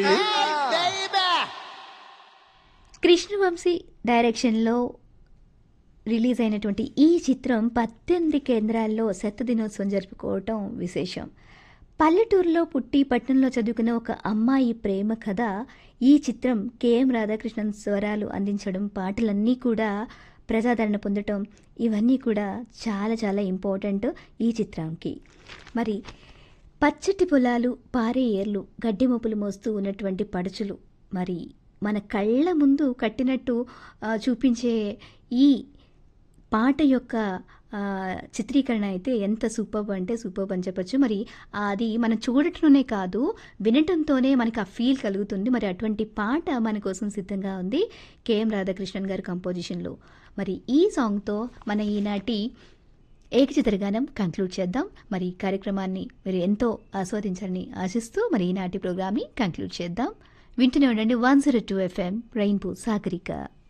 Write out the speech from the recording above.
కృష్ణవంశీ డైరెక్షన్లో రిలీజ్ అయినటువంటి ఈ చిత్రం పద్దెనిమిది కేంద్రాల్లో శత దినోత్సవం జరుపుకోవటం విశేషం పల్లెటూరులో పుట్టి పట్టణంలో చదువుకున్న ఒక అమ్మాయి ప్రేమ కథ ఈ చిత్రం కెఎం రాధాకృష్ణన్ స్వరాలు అందించడం పాటలన్నీ కూడా ప్రజాదరణ పొందటం ఇవన్నీ కూడా చాలా చాలా ఇంపార్టెంట్ ఈ చిత్రానికి మరి పచ్చటి పొలాలు పారే ఏర్లు గడ్డి మోపులు మోస్తూ ఉన్నటువంటి పడుచులు మరి మన కళ్ళ ముందు కట్టినట్టు ఆ, చూపించే ఈ పాట యొక్క ఆ, చిత్రీకరణ అయితే ఎంత సూపర్ అంటే సూపర్ అని చెప్పొచ్చు మరి అది మనం చూడటంలోనే కాదు వినటంతోనే మనకి ఆ ఫీల్ కలుగుతుంది మరి అటువంటి పాట మన కోసం సిద్ధంగా ఉంది కెఎం రాధాకృష్ణన్ గారి కంపోజిషన్లో మరి ఈ సాంగ్తో మన ఈనాటి ఏకచిత్రగానం కంక్లూడ్ చేద్దాం మరి ఈ కార్యక్రమాన్ని మీరు ఎంతో ఆస్వాదించాలని ఆశిస్తూ మరి ఈనాటి ప్రోగ్రామ్ని కంక్లూడ్ చేద్దాం వింటూనే ఉండండి one zero two FM rainbow Sagarika